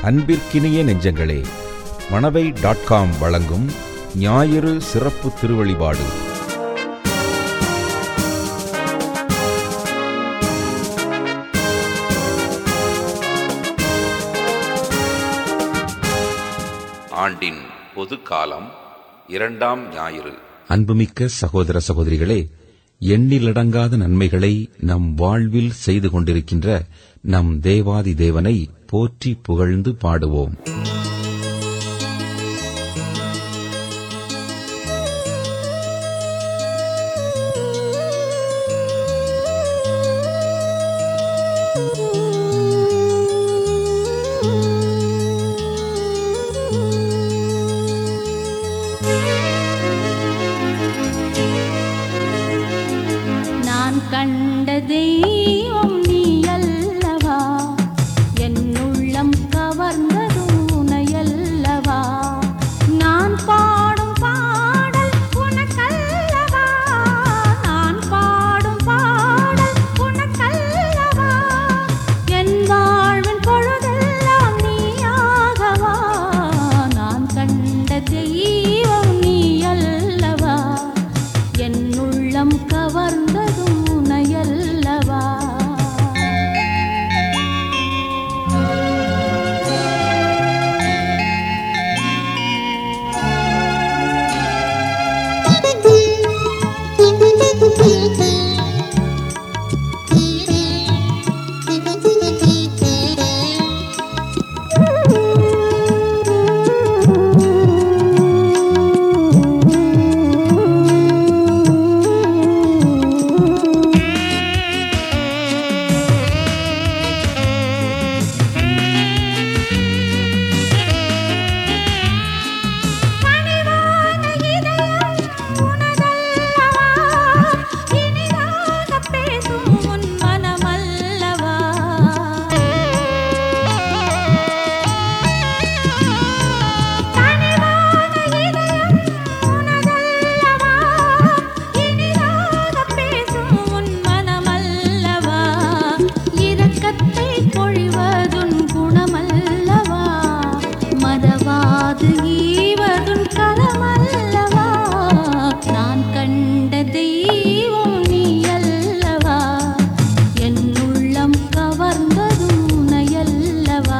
அன்பிற்கினிய நெஞ்சங்களே Manavai dot com வழங்கும் ஞாயிறு சிறப்பு திருவழிபாடு ஆண்டின் பொது காலம் இரண்டாம் ஞாயிறு அன்புமிக்க சகோதர சகோதரிகளே எண்ணிலடங்காத நன்மைகளை நம் வாழ்வில் செய்து கொண்டிருக்கின்ற நம் தேவாதி தேவனை போற்றி புகழ்ந்து பாடுவோம் நான் கண்ட தெய்வம் நீ அல்லவா என் உள்ளம் கவர்ந்ததும் உனையல்லவா நான் பாடும் பாடல் உனக்கல்லவா நான் பாடும் பாடல் உனக்கல்லவா என் வாழ்வின் பொழுதெல்லாம் நீயாகவா நான் கண்ட தெய்வம் நீ அல்லவா என் உள்ளம் கவர்ந்ததும் உனையல்லவா பணிவான இதயம் உனதல்லவா இனிதாக பேசும் உன் மனமல்லவா பணிவான இதயம் உனதல்லவா இனிதாக பேசும் உன் மனமல்லவா இரக்கத்தை பொழிவதுன் குணமல்லவா மறவாது ஈவதுன் கரமல்லவா நான் கண்ட தெய்வம் நீ அல்லவா என் உள்ளம் கவர்ந்ததும் உனையல்லவா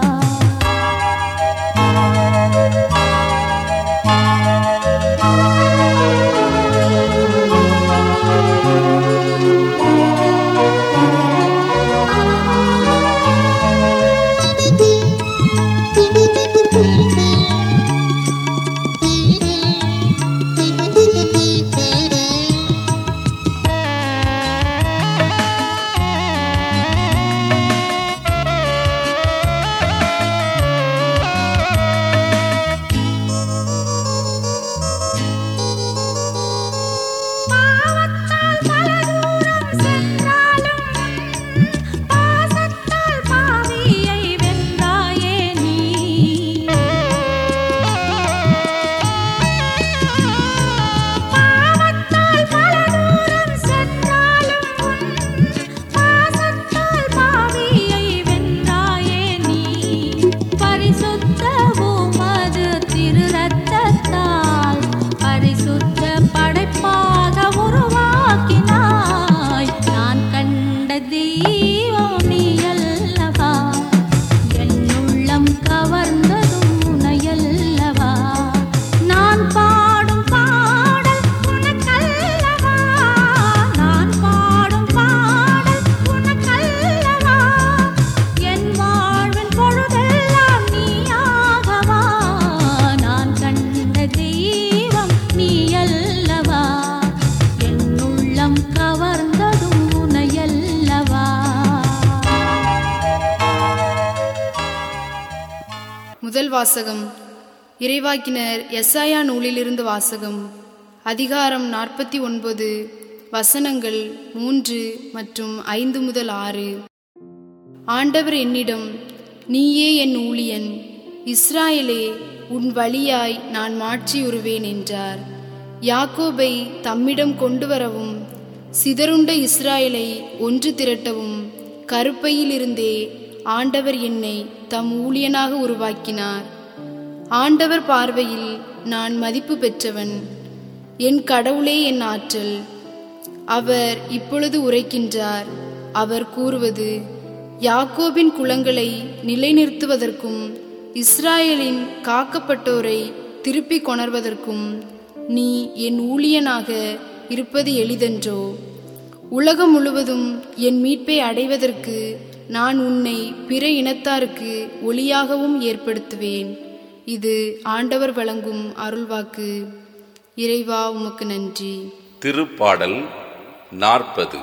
பாவத்தால் பல தூரம் சென்றாலும் பாசத்தால் பாவியை வென்றாயே நீ பாவத்தால் பல தூரம் சென்றாலும் பாசத்தால் பாவியை வென்றாயே நீ பரிசுத்த உமது திரு ரத்தத்தால் பரிசுத்த படைப்பாக உருவாக்கினாய் நான் கண்ட தெய்வம் நீ அல்லவா என் உள்ளம் கவர்ந்ததும் உனையல்லவா நான் பாடும் பாடல் உனக்கல்லவா நான் பாடும் பாடல் உனக்கல்லவா என் வாழ்வின் பொழுதெல்லாம் நீயாகவா நான் கண்ட தெய்வம் நீ அல்லவா என் உள்ளம் கவர்ந்ததும் உனையல்லவா முதல் வாசகம் இறைவாக்கினர் எஸ்ஐயா நூலிலிருந்து வாசகம் அதிகாரம் நாற்பத்தி ஒன்பது வசனங்கள் மூன்று மற்றும் ஐந்து முதல் ஆறு ஆண்டவர் என்னிடம் நீயே என் ஊழியன் இஸ்ராயலே உன் வழியாய் நான் மாற்றியுறுவேன் என்றார் யாக்கோபை தம்மிடம் கொண்டு வரவும் சிதறுண்ட இஸ்ராயலை ஒன்று திரட்டவும் கருப்பையிலிருந்தே ஆண்டவர் என்னை தம் ஊழியனாக உருவாக்கினார் ஆண்டவர் பார்வையில் நான் மதிப்பு பெற்றவன் என் கடவுளே என் ஆற்றல் அவர் இப்பொழுது உரைக்கின்றார் அவர் கூறுவது யாக்கோபின் குலங்களை நிலைநிறுத்துவதற்கும் இஸ்ராயலின் காக்கப்பட்டோரை திருப்பிக் கொணர்வதற்கும் நீ என் ஊழியனாக இருப்பது எளிதென்றோ உலகம் முழுவதும் என் மீட்பை அடைவதற்கு நான் உன்னை பிற இனத்தாருக்கு ஒளியாகவும் ஏற்படுத்துவேன் இது ஆண்டவர் வழங்கும் அருள்வாக்கு இறைவா உமக்கு நன்றி திருப்பாடல் நாற்பது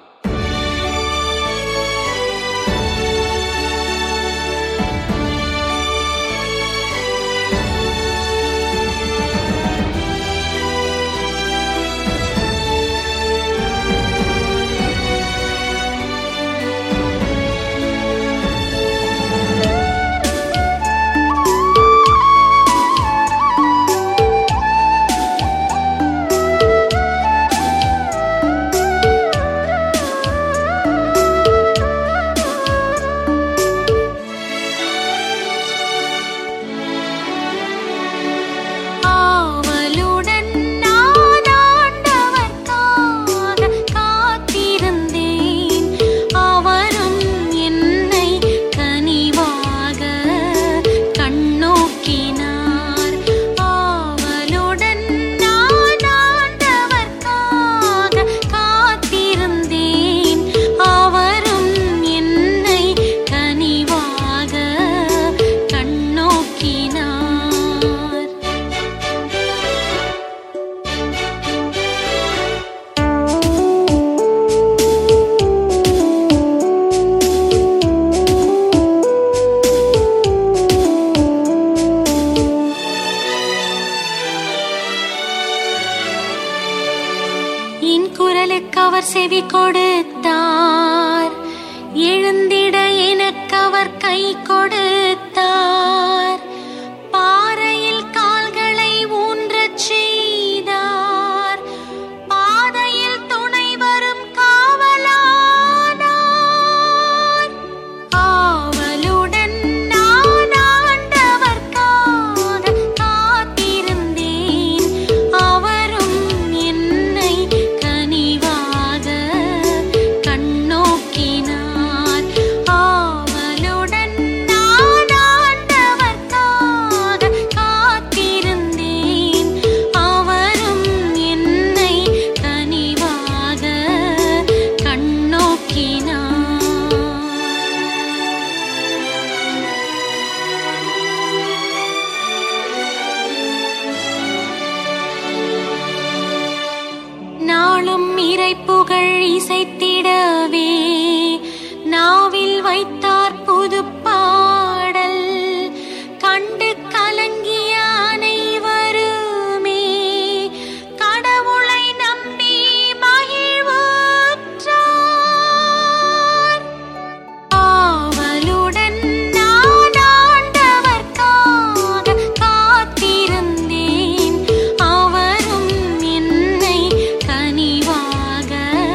ஆவலுடன் நான் ஆண்டவர்க்காக காத்திருந்தேன் அவரும் என்னை கனிவாக கண்ணோக்கினார் ஆவலுடன் நான் ஆண்டவர்க்காக காத்திருந்தேன் அவரும் என்னை கனிவாக கண்ணோக்கினார் என் குரலுக்கு அவர் செவி கொடுத்தார் எழுந்திட எனக்கு அவர் கை கொடுத்தார் பாறையில் கால்களை ஊன்றச் செய்தார் பாதையில் துணை வரும் காவலானார் ஆவலுடன் நான் ஆண்டவர்க்காக காத்திருந்தேன் அவரும் என்னை கனிவாக கண்ணோக்கினார் ஆவலுடன் நான் ஆண்டவர்க்காக காத்திருந்தேன் அவரும் என்னை கனிவாக கண்ணோக்கினார் நாளும் இறைப்புகழ் இசைத்திடவே நாவில் வைத்தார் புது பாடல் கண்டு கலங்கிய அனைவருமே கடவுளை நம்பி மகிழ்வுற்றார் ஆவலுடன் நான் ஆண்டவர்க்காக காத்திருந்தேன் அவரும் என்னை கனிவாக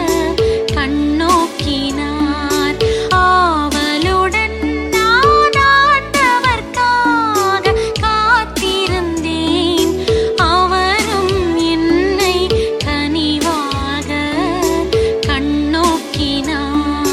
கண்ணோக்கினார் ஆவலுடன் நான் ஆண்டவர்க்காக காத்திருந்தேன் அவரும் என்னை கனிவாக கண்ணோக்கினார்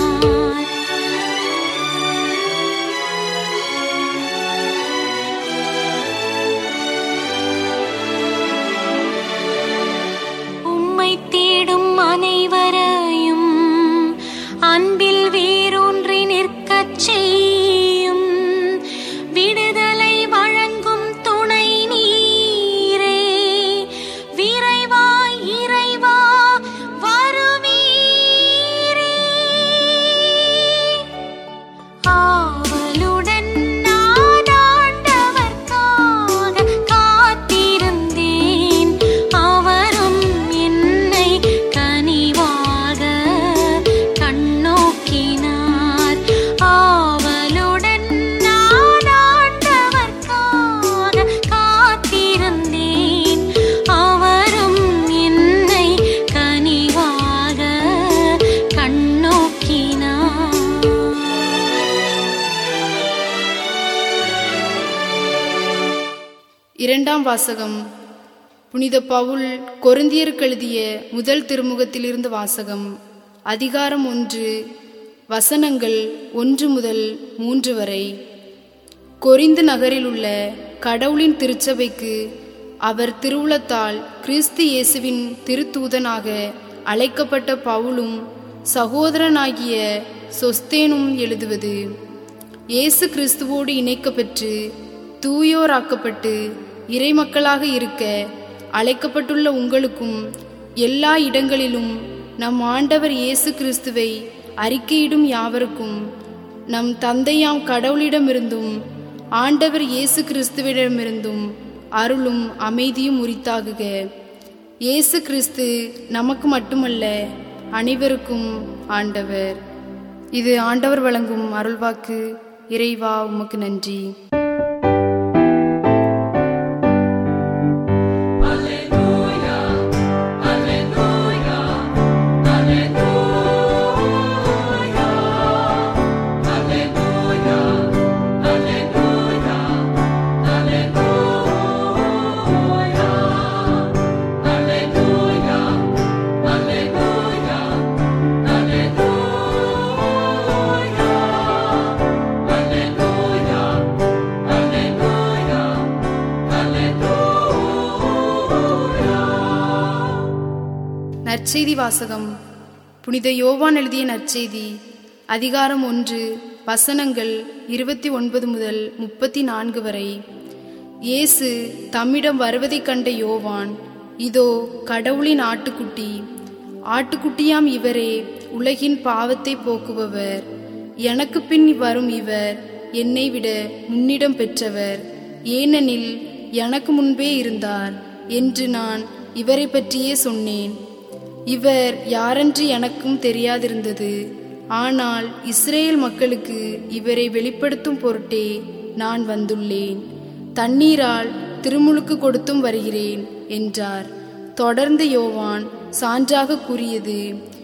உம்மை தேடும் அனைவரையும் அன்பில் வேரூன்றி நிற்கச் செய்யும் விடுதலை வழங்கும் துணை நீரே விரைவாய் இறைவா வருவீரே ஆவலுடன் நான் ஆண்டவர்க்காக காத்திருந்தேன் அவரும் என்னை கனிவாக இரண்டாம் வாசகம் புனித பவுல் கொரிந்தியருக்கு எழுதிய முதல் திருமுகத்திலிருந்து வாசகம் அதிகாரம் ஒன்று வசனங்கள் ஒன்று முதல் மூன்று வரை கொரிந்து நகரில் உள்ள கடவுளின் திருச்சபைக்கு அவர் திருவுளத்தால் கிறிஸ்து இயேசுவின் திருத்தூதனாக அழைக்கப்பட்ட பவுலும் சகோதரனாகிய சொஸ்தேனும் எழுதுவது இயேசு கிறிஸ்துவோடு இணைக்கப்பெற்று தூயோராக்கப்பட்டு இறைமக்களாக இருக்க அழைக்கப்பட்டுள்ள உங்களுக்கும் எல்லா இடங்களிலும் நம் ஆண்டவர் இயேசு கிறிஸ்துவை அறிக்கையிடும் யாவருக்கும் நம் தந்தையாம் கடவுளிடமிருந்தும் ஆண்டவர் இயேசு கிறிஸ்துவிடமிருந்தும் அருளும் அமைதியும் உரித்தாகுக இயேசு கிறிஸ்து நமக்கு மட்டுமல்ல அனைவருக்கும் ஆண்டவர் இது ஆண்டவர் வழங்கும் அருள்வாக்கு இறைவா உமக்கு நன்றி நற்செய்தி வாசகம் புனித யோவான் எழுதிய நற்செய்தி அதிகாரம் ஒன்று வசனங்கள் இருபத்தி ஒன்பது முதல் முப்பத்தி நான்கு வரை இயேசு தம்மிடம் வருவதைக் கண்ட யோவான் இதோ கடவுளின் ஆட்டுக்குட்டி ஆட்டுக்குட்டியாம் இவரே உலகின் பாவத்தை போக்குபவர் எனக்கு பின் வரும் இவர் என்னை விட முன்னிடம் பெற்றவர் ஏனெனில் எனக்கு முன்பே இருந்தார் என்று நான் இவரை பற்றியே சொன்னேன் இவர் யாரென்று எனக்கும் தெரியாதிருந்தது ஆனால் இஸ்ரேல் மக்களுக்கு இவரை வெளிப்படுத்தும் பொருட்டே நான் வந்துள்ளேன் தண்ணீரால் திருமுழுக்கு கொடுத்தும் வருகிறேன் என்றார் தொடர்ந்து யோவான் சான்றாக கூறியது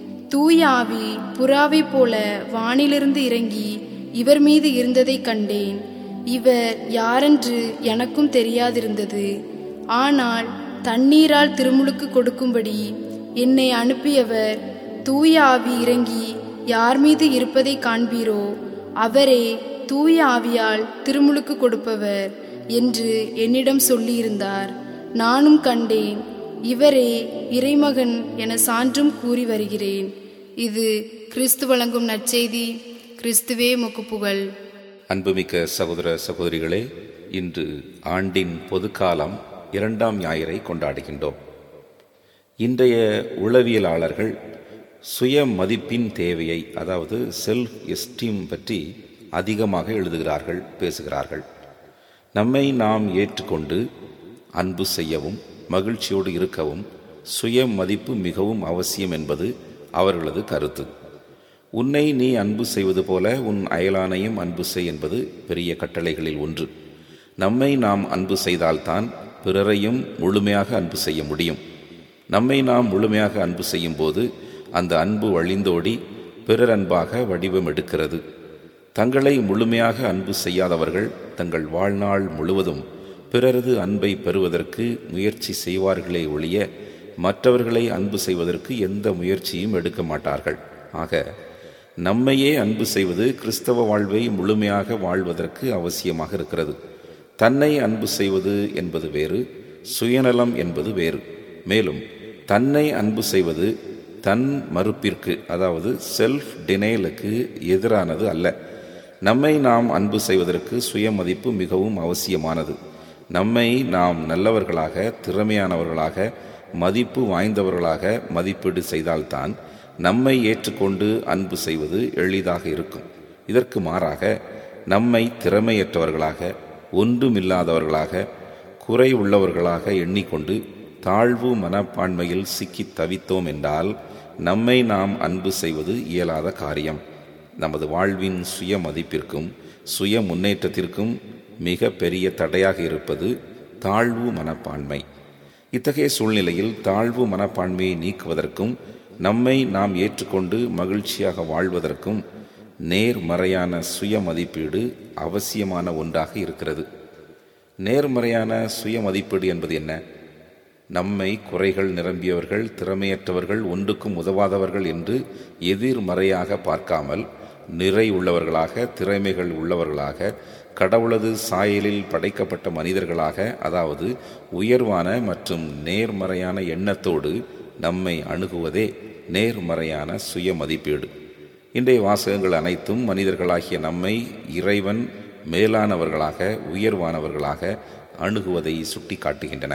தூய ஆவி புறாவைப் போல வானிலிருந்து இறங்கி இவர் மீது இருந்ததைக் கண்டேன் இவர் யாரென்று எனக்கும் தெரியாதிருந்தது ஆனால் தண்ணீரால் திருமுழுக்கு கொடுக்கும்படி என்னை அனுப்பியவர் தூய ஆவி இறங்கி யார் மீது இருப்பதை காண்பீரோ அவரே தூய ஆவியால் திருமுழுக்கு கொடுப்பவர் என்று என்னிடம் சொல்லியிருந்தார் நானும் கண்டேன் இவரே இறைமகன் என சான்றும் கூறி வருகிறேன் இது கிறிஸ்து வழங்கும் நற்செய்தி கிறிஸ்துவே முக்கு புகழ் அன்புமிக்க சகோதர சகோதரிகளே இன்று ஆண்டின் பொதுக்காலம் இரண்டாம் ஞாயிறை கொண்டாடுகின்றோம் இன்றைய உளவியலாளர்கள் சுய மதிப்பின் தேவையை அதாவது செல்ஃப் எஸ்டீம் பற்றி அதிகமாக எழுதுகிறார்கள் பேசுகிறார்கள் நம்மை நாம் ஏற்றுக்கொண்டு அன்பு செய்யவும் மகிழ்ச்சியோடு இருக்கவும் சுய மதிப்பு மிகவும் அவசியம் என்பது அவர்களது கருத்து உன்னை நீ அன்பு செய்வது போல உன் அயலானையும் அன்பு செய் என்பது பெரிய கட்டளைகளில் ஒன்று நம்மை நாம் அன்பு செய்தால்தான் பிறரையும் முழுமையாக அன்பு செய்ய முடியும் நம்மை நாம் முழுமையாக அன்பு செய்யும் போது அந்த அன்பு வழிந்தோடி பிறர் அன்பாக வடிவம் எடுக்கிறது தங்களை முழுமையாக அன்பு செய்யாதவர்கள் தங்கள் வாழ்நாள் முழுவதும் பிறரது அன்பை பெறுவதற்கு முயற்சி செய்வார்களே ஒழிய மற்றவர்களை அன்பு செய்வதற்கு எந்த முயற்சியும் எடுக்க மாட்டார்கள் ஆக நம்மையே அன்பு செய்வது கிறிஸ்தவ வாழ்வை முழுமையாக வாழ்வதற்கு அவசியமாக இருக்கிறது தன்னை அன்பு செய்வது என்பது வேறு சுயநலம் என்பது வேறு மேலும் தன்னை அன்பு செய்வது தன் மறுப்பிற்கு அதாவது செல்ஃப் டினையலுக்கு எதிரானது அல்ல நம்மை நாம் அன்பு செய்வதற்கு சுயமதிப்பு மிகவும் அவசியமானது நம்மை நாம் நல்லவர்களாக திறமையானவர்களாக மதிப்பு வாய்ந்தவர்களாக மதிப்பீடு செய்தால்தான் நம்மை ஏற்றுக்கொண்டு அன்பு செய்வது எளிதாக இருக்கும் இதற்கு மாறாக நம்மை திறமையற்றவர்களாக ஒன்றுமில்லாதவர்களாக குறை உள்ளவர்களாக எண்ணிக்கொண்டு தாழ்வு மனப்பான்மையில் சிக்கி தவித்தோம் என்றால் நம்மை நாம் அன்பு செய்வது இயலாத காரியம் நமது வாழ்வின் சுய மதிப்பிற்கும் சுய முன்னேற்றத்திற்கும் மிக பெரிய தடையாக இருப்பது தாழ்வு மனப்பான்மை இத்தகைய சூழ்நிலையில் தாழ்வு மனப்பான்மையை நீக்குவதற்கும் நம்மை நாம் ஏற்றுக்கொண்டு மகிழ்ச்சியாக வாழ்வதற்கும் நேர்மறையான சுய மதிப்பீடு அவசியமான ஒன்றாக இருக்கிறது நேர்மறையான சுய மதிப்பீடு என்பது என்ன நம்மை குறைகள் நிரம்பியவர்கள் திறமையற்றவர்கள் ஒன்றுக்கும் உதவாதவர்கள் என்று எதிர்மறையாக பார்க்காமல் நிறை உள்ளவர்களாக திறமைகள் உள்ளவர்களாக கடவுளது சாயலில் படைக்கப்பட்ட மனிதர்களாக அதாவது உயர்வான மற்றும் நேர்மறையான எண்ணத்தோடு நம்மை அணுகுவதே நேர்மறையான சுய மதிப்பீடு இன்றைய வாசகங்கள் அனைத்தும் மனிதர்களாகிய நம்மை இறைவன் மேலானவர்களாக உயர்வானவர்களாக அணுகுவதை சுட்டி காட்டுகின்றன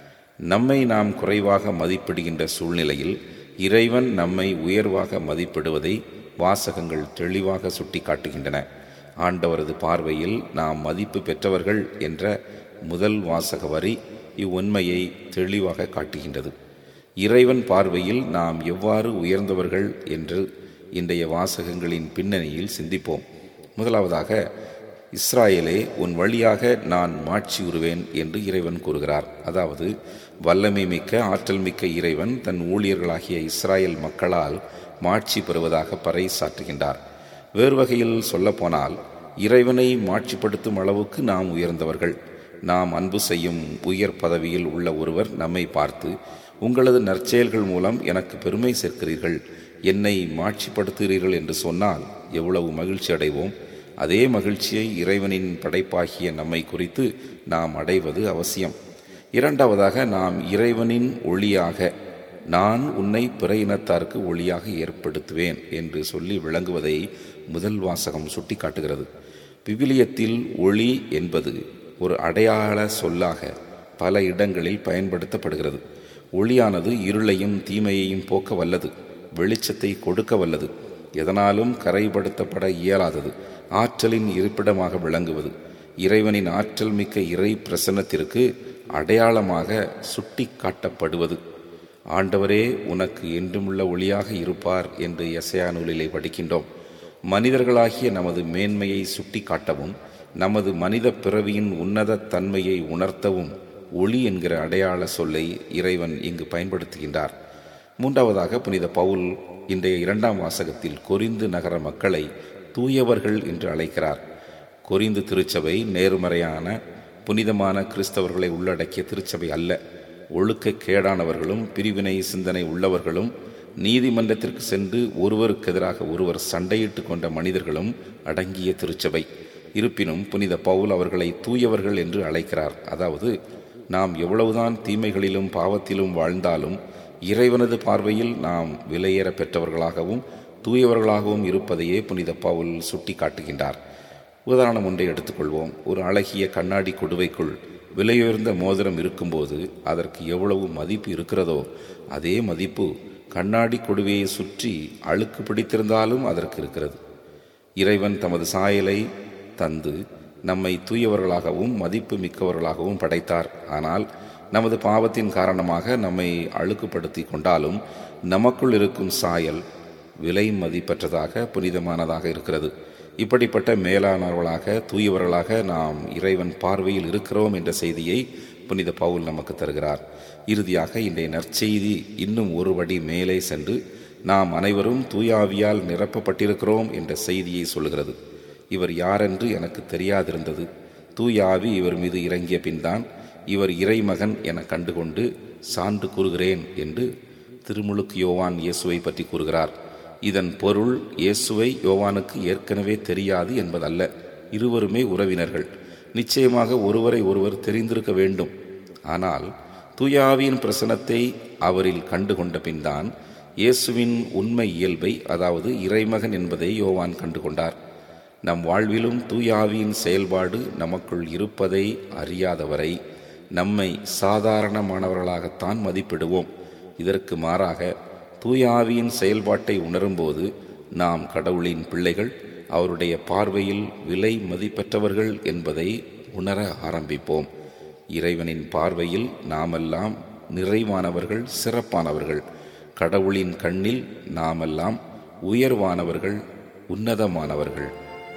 நம்மை நாம் குறைவாக மதிப்பிடுகின்ற சூழ்நிலையில் இறைவன் நம்மை உயர்வாக மதிப்பிடுவதை வாசகங்கள் தெளிவாக சுட்டி காட்டுகின்றன ஆண்டவரது பார்வையில் நாம் மதிப்பு பெற்றவர்கள் என்ற முதல் வாசக வரி இவ்வுண்மையை தெளிவாக காட்டுகின்றது இறைவன் பார்வையில் நாம் எவ்வாறு உயர்ந்தவர்கள் என்று இன்றைய வாசகங்களின் பின்னணியில் சிந்திப்போம் முதலாவதாக இஸ்ராயலே உன் வழியாக நான் மாட்சியுறுவேன் என்று இறைவன் கூறுகிறார் அதாவது வல்லமை மிக்க ஆற்றல் மிக்க இறைவன் தன் ஊழியர்களாகிய இஸ்ராயல் மக்களால் மாட்சி பெறுவதாக பறை சாற்றுகின்றார் வேறு வகையில் சொல்லப்போனால் இறைவனை மாட்சிப்படுத்தும் அளவுக்கு நாம் உயர்ந்தவர்கள் நாம் அன்பு செய்யும் உயர் பதவியில் உள்ள ஒருவர் நம்மை பார்த்து உங்களது நற்செயல்கள் மூலம் எனக்கு பெருமை சேர்க்கிறீர்கள் என்னை மாட்சிப்படுத்துகிறீர்கள் என்று சொன்னால் எவ்வளவு மகிழ்ச்சி அடைவோம் அதே மகிழ்ச்சியை இறைவனின் படைப்பாகிய நம்மை குறித்து நாம் அடைவது அவசியம் இரண்டாவதாக நாம் இறைவனின் ஒளியாக நான் உன்னை பிற இனத்தாருக்கு ஒளியாக ஏற்படுத்துவேன் என்று சொல்லி விளங்குவதை முதல் வாசகம் சுட்டிக்காட்டுகிறது விவிலியத்தில் ஒளி என்பது ஒரு அடையாள சொல்லாக பல இடங்களில் பயன்படுத்தப்படுகிறது ஒளியானது இருளையும் தீமையையும் போக்க வல்லது வெளிச்சத்தை கொடுக்க வல்லது எதனாலும் கரைப்படுத்தப்பட இயலாதது ஆற்றலின் இருப்பிடமாக விளங்குவது இறைவனின் ஆற்றல் மிக்க இறை பிரசன்னத்திற்கு அடையாளமாக சுட்டி காட்டப்படுவது ஆண்டவரே உனக்கு என்றுமுள்ள ஒளியாக இருப்பார் என்று எசையா நூலிலே படிக்கின்றோம் மனிதர்களாகிய நமது மேன்மையை சுட்டி காட்டவும் நமது மனித பிறவியின் உன்னத தன்மையை உணர்த்தவும் ஒளி என்கிற அடையாள சொல்லை இறைவன் இங்கு பயன்படுத்துகின்றார் மூன்றாவதாக புனித பவுல் இன்றைய இரண்டாம் வாசகத்தில் கொரிந்து நகர மக்களை தூயவர்கள் என்று அழைக்கிறார் கொரிந்து திருச்சபை நேர்மறையான புனிதமான கிறிஸ்தவர்களை உள்ளடக்கிய திருச்சபை அல்ல ஒழுக்க கேடானவர்களும் பிரிவினை சிந்தனை உள்ளவர்களும் நீதிமன்றத்திற்கு சென்று ஒருவருக்கு எதிராக ஒருவர் சண்டையிட்டு கொண்ட மனிதர்களும் அடங்கிய திருச்சபை இருப்பினும் புனித பவுல் அவர்களை தூயவர்கள் என்று அழைக்கிறார் அதாவது நாம் எவ்வளவுதான் தீமைகளிலும் பாவத்திலும் வாழ்ந்தாலும் இறைவனது பார்வையில் நாம் விலையேற பெற்றவர்களாகவும் தூயவர்களாகவும் இருப்பதையே புனித பவுல் சுட்டி காட்டுகின்றார் உதாரணம் ஒன்றை எடுத்துக்கொள்வோம் ஒரு அழகிய கண்ணாடி கொடுவைக்குள் விலையுயர்ந்த மோதிரம் இருக்கும்போது அதற்கு எவ்வளவு மதிப்பு இருக்கிறதோ அதே மதிப்பு கண்ணாடி கொடுவையை சுற்றி அழுக்கு பிடித்திருந்தாலும் அதற்கு இருக்கிறது இறைவன் தமது சாயலை தந்து நம்மை தூயவர்களாகவும் மதிப்பு மிக்கவர்களாகவும் படைத்தார் ஆனால் நமது பாவத்தின் காரணமாக நம்மை அழுக்குப்படுத்தி கொண்டாலும் நமக்குள் இருக்கும் சாயல் விலை மதிப்பற்றதாக புனிதமானதாக இருக்கிறது இப்படிப்பட்ட மேலானவர்களாக தூயவர்களாக நாம் இறைவன் பார்வையில் இருக்கிறோம் என்ற செய்தியை புனித பவுல் நமக்கு தருகிறார் இறுதியாக இன்றைய நற்செய்தி இன்னும் ஒரு படி மேலே சென்று நாம் அனைவரும் தூயாவியால் நிரப்பப்பட்டிருக்கிறோம் என்ற செய்தியை சொல்கிறது இவர் யாரென்று எனக்கு தெரியாதிருந்தது தூயாவி இவர் மீது இறங்கிய பின்தான் இவர் இறைமகன் என கண்டுகொண்டு சான்று கூறுகிறேன் என்று திருமுழுக்கு யோவான் இயேசுவை பற்றி கூறுகிறார் இதன் பொருள் இயேசுவை யோவானுக்கு ஏற்கனவே தெரியாது என்பதல்ல இருவருமே உறவினர்கள் நிச்சயமாக ஒருவரை ஒருவர் தெரிந்திருக்க வேண்டும் ஆனால் தூயாவியின் பிரசனத்தை அவரில் கண்டுகொண்ட பின்தான் இயேசுவின் உண்மை இயல்பை அதாவது இறைமகன் என்பதை யோவான் கண்டுகொண்டார் நம் வாழ்விலும் தூயாவியின் செயல்பாடு நமக்குள் இருப்பதை அறியாதவரை நம்மை சாதாரணமானவர்களாகத்தான் மதிப்பிடுவோம் இதற்கு மாறாக தூயாவியின் செயல்பாட்டை உணரும்போது நாம் கடவுளின் பிள்ளைகள் அவருடைய பார்வையில் விலை மதிப்பற்றவர்கள் என்பதை உணர ஆரம்பிப்போம் இறைவனின் பார்வையில் நாமெல்லாம் நிறைவானவர்கள் சிறப்பானவர்கள் கடவுளின் கண்ணில் நாமெல்லாம் உயர்வானவர்கள் உன்னதமானவர்கள்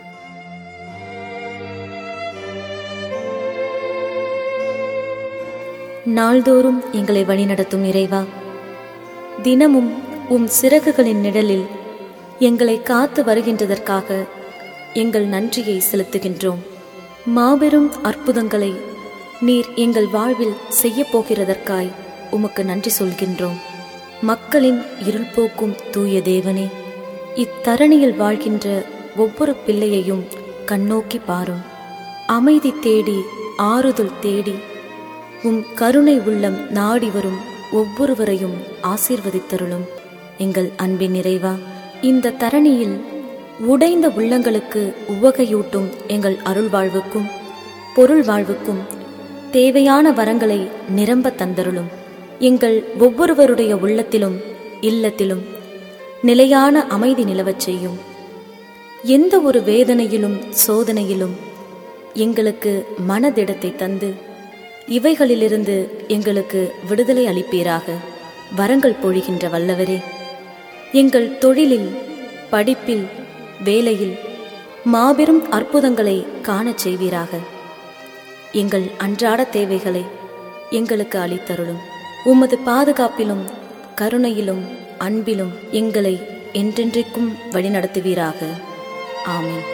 நாள்தோறும் எங்களை வழிநடத்தும் இறைவா தினமும் உம் சிறகுகளின் நிழலில் எங்களை காத்து வருகின்றதற்காக எங்கள் நன்றியை செலுத்துகின்றோம் மாபெரும் அற்புதங்களை நீர் எங்கள் வாழ்வில் செய்யப் போகிறதற்காய் உமக்கு நன்றி சொல்கின்றோம் மக்களின் இருள் போக்கும் தூய தேவனே இத்தரணியில் வாழ்கின்ற ஒவ்வொரு பிள்ளையையும் கண்ணோக்கி பாரும் அமைதி தேடி ஆறுதல் தேடி உம் கருணை உள்ளம் நாடி வரும் ஒவ்வொருவரையும் ஆசீர்வதித்தருளும் எங்கள் அன்பின் நிறைவா இந்த தரணியில் உடைந்த உள்ளங்களுக்கு உவகையூட்டும் எங்கள் அருள் வாழ்வுக்கும் பொருள் வாழ்வுக்கும் தேவையான வரங்களை நிரம்ப தந்தருளும் எங்கள் ஒவ்வொருவருடைய உள்ளத்திலும் இல்லத்திலும் நிலையான அமைதி நிலவச் செய்யும் எந்த ஒரு வேதனையிலும் சோதனையிலும் எங்களுக்கு மனதிடத்தை தந்து இவைகளிலிருந்து எங்களுக்கு விடுதலை அளிப்பீராக வரங்கள் பொழிகின்ற வல்லவரே எங்கள் தொழிலில் படிப்பில் வேலையில் மாபெரும் அற்புதங்களை காணச் செய்வீராக எங்கள் அன்றாட தேவைகளை எங்களுக்கு அளித்தருளும் உமது பாதுகாப்பிலும் கருணையிலும் அன்பிலும் எங்களை என்றென்றைக்கும் வழிநடத்துவீராக ஆமென்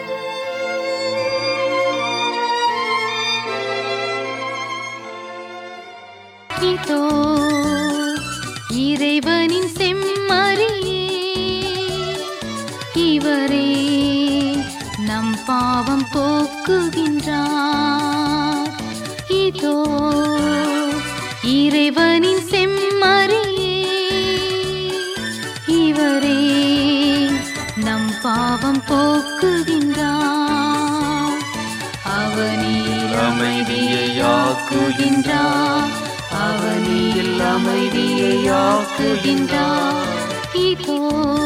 இதோ இறைவனின் செம்மறியே இவரே நம் பாவம் போக்குகின்றார் இதோ இறைவனின் செம்மறியே இவரே நம் பாவம் போக்குகின்றார் அவனில் அமைதியையாக்குகின்றார் அவனில் அமைதியையாக்குகின்றார் இதோ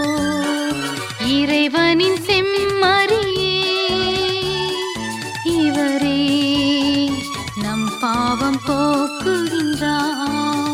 இறைவனின் செம்மறியே இவரே நம் பாவம் போக்குகின்றார்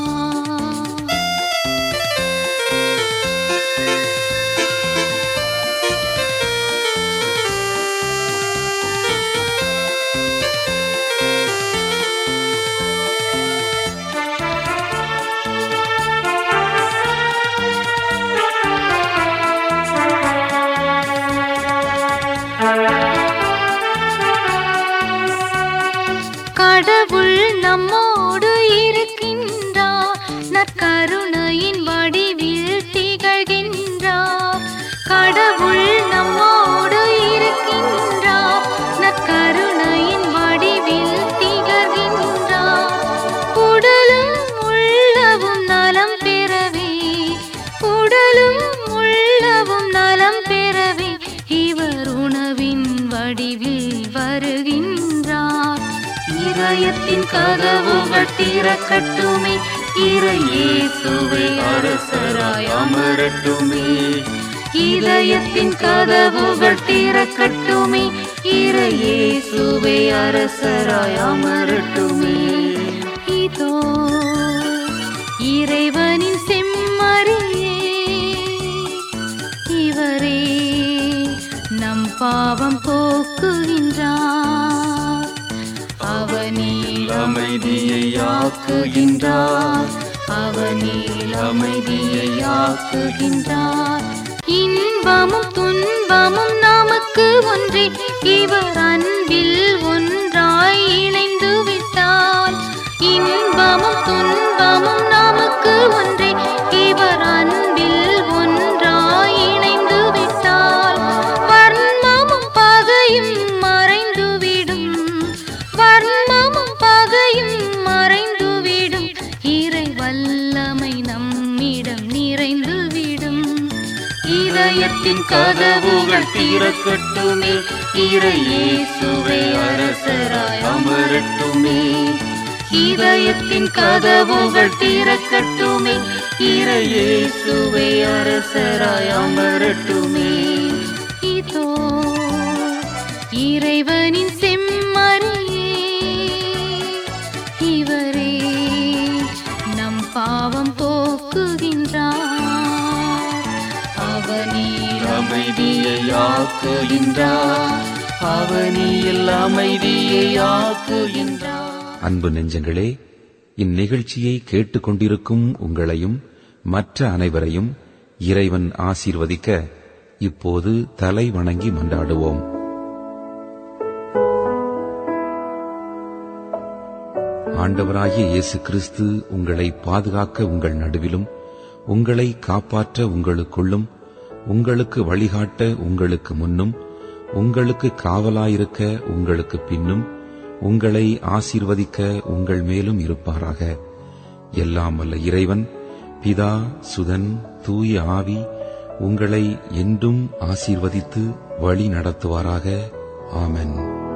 கடவுள் நம்மோடு இருக்கின்றார் நற்கருணையின் வடிவில் திகழ்கின்றார் கடவுள் நம்மோடு இருக்கின்றார் நற்கருணையின் வடிவில் திகழ்கின்றார் உடலும் உள்ளவும் நலம் பெறவே உடலும் உள்ளவும் நலம் பெறவே இவர் உணவின் வடிவில் வருகின்றார் இதயத்தின் கதவுகள் திறக்கட்டுமே இறையேசுவை அரசராய் அமரட்டுமே இதயத்தின் கதவுகள் திறக்கட்டுமே இறையேசுவை அரசராய் அமரட்டுமே இதோ இறைவனின் செம்மறியே இவரே நம் பாவம் போக்குகின்றார் அவனில் அமைதியையாக்குகின்றார் அவனில் அமைதியையாக்குகின்றார் இன்பமும் துன்பமும் நமக்கு ஒன்றே இவர் அன்பில் ஒன்றாய் இணைந்து விட்டார் இன்பமும் துன்பமும் நமக்கு ஒன்றே இவர் அன்பில் ஒன்றாய் இணைந்து விட்டார் வர்ணமும் பகையும் மறைந்துவிடும் வர்ணமும் பகையும் மறைந்துவிடும் இறை வல்லமை நம்மிடம் நிறைந்துவிடும் இதயத்தின் கதவுகள் திறக்கட்டுமே இறையேசுவை அரசராய் அமரட்டுமே இதயத்தின் கதவுகள் திறக்கட்டுமே இறையேசுவை அரசராய் அமரட்டுமே இதோ இறைவனின் செம்மறியே இவரே நம் பாவம் போக்குகின்றார் அவனில் அமைதியையாக்குகின்றார் அவனில் அமைதியையாக்குகின்றார் அன்பு நெஞ்சங்களே இந்நிகழ்ச்சியை கேட்டுக்கொண்டிருக்கும் உங்களையும் மற்ற அனைவரையும் இறைவன் ஆசீர்வதிக்க இப்போது தலை வணங்கி மன்றாடுவோம் ஆண்டவராகிய இயேசு கிறிஸ்து உங்களை பாதுகாக்க உங்கள் நடுவிலும் உங்களை காப்பாற்ற உங்களுக்குள்ளும் உங்களுக்கு வழிகாட்ட உங்களுக்கு முன்னும் உங்களுக்கு காவலாயிருக்க உங்களுக்கு பின்னும் உங்களை ஆசீர்வதிக்க உங்கள் மேலும் இருப்பாராக எல்லாம் வல்ல இறைவன் பிதா சுதன் தூய ஆவி உங்களை என்றும் ஆசீர்வதித்து வழி நடத்துவாராக ஆமென்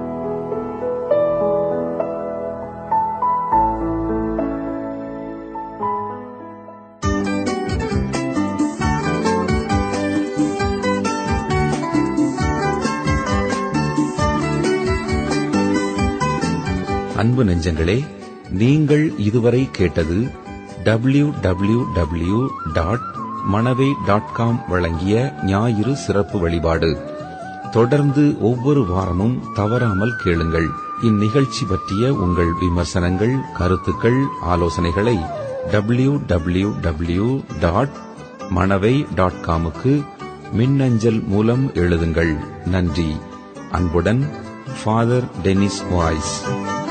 அன்பு நெஞ்சங்களே நீங்கள் இதுவரை கேட்டது W W W dot Manavai dot com வழங்கிய ஞாயிறு சிறப்பு வழிபாடு தொடர்ந்து ஒவ்வொரு வாரமும் தவறாமல் கேளுங்கள் இந்நிகழ்ச்சி பற்றிய உங்கள் விமர்சனங்கள் கருத்துக்கள் ஆலோசனைகளை W W W dot Manavai dot காமுக்கு மின்னஞ்சல் மூலம் எழுதுங்கள் நன்றி அன்புடன் ஃபாதர் டெனிஸ் வாய்ஸ்